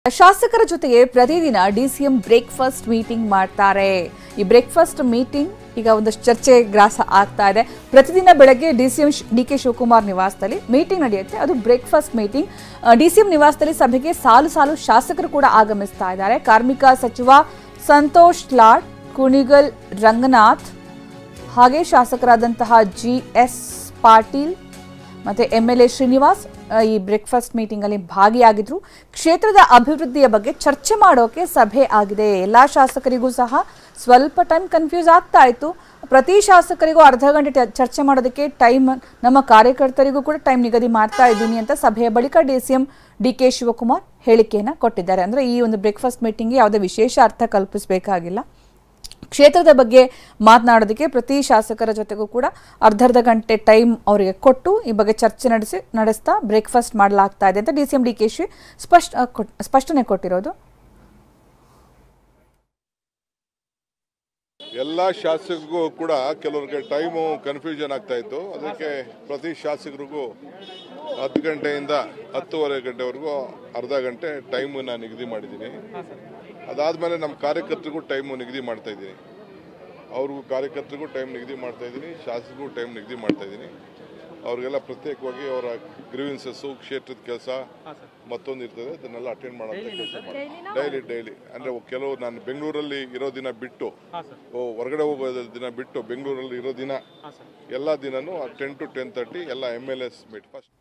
ಶಾಸಕರ ಜೊತೆಗೆ ಪ್ರತಿದಿನ ಡಿಸಿಎಂ ಬ್ರೇಕ್ಫಾಸ್ಟ್ ಮೀಟಿಂಗ್ ಮಾಡ್ತಾರೆ ಈ ಬ್ರೇಕ್ಫಾಸ್ಟ್ ಮೀಟಿಂಗ್ ಈಗ ಒಂದಷ್ಟು ಚರ್ಚೆ ಗ್ರಾಸ ಆಗ್ತಾ ಇದೆ ಪ್ರತಿದಿನ ಬೆಳಗ್ಗೆ ಡಿಸಿಎಂ ಡಿ ಕೆ ಶಿವಕುಮಾರ್ ನಿವಾಸದಲ್ಲಿ ಮೀಟಿಂಗ್ ನಡೆಯುತ್ತೆ ಅದು ಬ್ರೇಕ್ಫಾಸ್ಟ್ ಮೀಟಿಂಗ್ ಡಿಸಿಎಂ ನಿವಾಸದಲ್ಲಿ ಸಭೆಗೆ ಸಾಲು ಸಾಲು ಶಾಸಕರು ಕೂಡ ಆಗಮಿಸ್ತಾ ಇದ್ದಾರೆ ಕಾರ್ಮಿಕ ಸಚಿವ ಸಂತೋಷ್ ಲಾಡ್ ಕುಣಿಗಲ್ ರಂಗನಾಥ್ ಹಾಗೆ ಶಾಸಕರಾದಂತಹ ಜಿ ಎಸ್ ಪಾಟೀಲ್ ಮತ್ತೆ ಎಂ ಎಲ್ ಎ ಶ್ರೀನಿವಾಸ್ ಆ, ಈ ಬ್ರೇಕ್ಫಾಸ್ಟ್ ಮೀಟಿಂಗ್ ಅಲ್ಲಿ ಭಾಗಿಯಾಗಿದ್ರು ಕ್ಷೇತ್ರದ ಅಭಿವೃದ್ಧಿಯ ಬಗ್ಗೆ ಚರ್ಚೆ ಮಾಡೋಕೆ ಸಭೆ ಆಗಿದೆ ಎಲ್ಲಾ ಶಾಸಕರಿಗೂ ಸಹ ಸ್ವಲ್ಪ ಟೈಮ್ ಕನ್ಫ್ಯೂಸ್ ಆಗ್ತಾ ಇತ್ತು ಪ್ರತಿ ಶಾಸಕರಿಗೂ ಅರ್ಧ ಗಂಟೆ ಟ- ಚರ್ಚೆ ಮಾಡೋದಕ್ಕೆ ಟೈಮ್ ನಮ್ಮ ಕಾರ್ಯಕರ್ತರಿಗೂ ಕೂಡ ಟೈಮ್ ನಿಗದಿ ಮಾಡ್ತಾ ಇದ್ದೀನಿ ಅಂತ ಸಭೆಯ ಬಳಿಕ D C M D K Shivakumar ಹೇಳಿಕೆಯನ್ನ ಕೊಟ್ಟಿದ್ದಾರೆ ಅಂದ್ರೆ ಈ ಒಂದು ಬ್ರೇಕ್ಫಾಸ್ಟ್ ಮೀಟಿಂಗ್ಗೆ ಯಾವುದೇ ವಿಶೇಷ ಅರ್ಥ ಕಲ್ಪಿಸಬೇಕಾಗಿಲ್ಲ ಕ್ಷೇತ್ರದ ಬಗ್ಗೆ ಮಾತನಾಡೋದಕ್ಕೆ ಪ್ರತಿ ಶಾಸಕರ ಜೊತೆಗೂ ಕೂಡ ಅರ್ಧರ್ಧ ಗಂಟೆ ಟೈಮ್ ಅವರಿಗೆ ಕೊಟ್ಟು ಈ ಬಗ್ಗೆ ಚರ್ಚೆ ನಡೆಸಿ ನಡೆಸ್ತಾ ಬ್ರೇಕ್ಫಾಸ್ಟ್ ಮಾಡಲಾಗ್ತಾ ಇದೆ ಅಂತ D C M D K ಶಿ ಸ್ಪಷ್ಟ ಕೊಟ್- ಸ್ಪಷ್ಟನೆ ಕೊಟ್ಟಿರೋದು ಎಲ್ಲ ಶಾಸಕರಿಗೂ ಕೂಡ ಕೆಲವ್ರಿಗೆ ಟೈಮು ಕನ್ಫ್ಯೂಷನ್ ಆಗ್ತಾ ಇತ್ತು ಅದಕ್ಕೆ ಪ್ರತಿ ಶಾಸಕರಿಗೂ ಹತ್ತು ಗಂಟೆಯಿಂದ ಹತ್ತುವರೆ ಗಂಟೆವರೆಗೂ ಅರ್ಧ ಗಂಟೆ ಟೈಮನ್ನ ನಿಗದಿ ಮಾಡಿದ್ದೀನಿ ಅದಾದಮೇಲೆ ನಮ್ಮ ಕಾರ್ಯಕರ್ತರಿಗೂ ಟೈಮು ನಿಗದಿ ಮಾಡ್ತಾ ಇದ್ದೀನಿ ಅವ್ರಿಗೂ ಕಾರ್ಯಕರ್ತರಿಗೂ ಟೈಮ್ ನಿಗದಿ ಮಾಡ್ತಾ ಇದ್ದೀನಿ ಶಾಸಕರಿಗೂ ಟೈಮ್ ನಿಗದಿ ಮಾಡ್ತಾ ಇದ್ದೀನಿ ಅವ್ರಿಗೆಲ್ಲ ಪ್ರತ್ಯೇಕವಾಗಿ ಅವರ ಗ್ರೀವೆನ್ಸಸ್ಸು ಕ್ಷೇತ್ರದ ಕೆಲಸ ಮತ್ತೊಂದು ಇರ್ತದೆ ಅದನ್ನೆಲ್ಲ ಅಟೆಂಡ್ ಮಾಡೋಂಥ ಕೆಲಸ ಮಾಡ್ತೀನಿ ಡೈಲಿ ಡೈಲಿ ಅಂದರೆ ಕೆಲವು ನಾನು ಬೆಂಗಳೂರಲ್ಲಿ ಇರೋ ದಿನ ಬಿಟ್ಟು ಓ ಹೊರಗಡೆ ಹೋಗೋ ದಿನ ಬಿಟ್ಟು ಬೆಂಗಳೂರಲ್ಲಿ ಇರೋ ದಿನ ಎಲ್ಲ ದಿನನೂ ಟೆನ್ ಟು ಟೆನ್ ತರ್ಟಿ ಎಲ್ಲ M L S meet first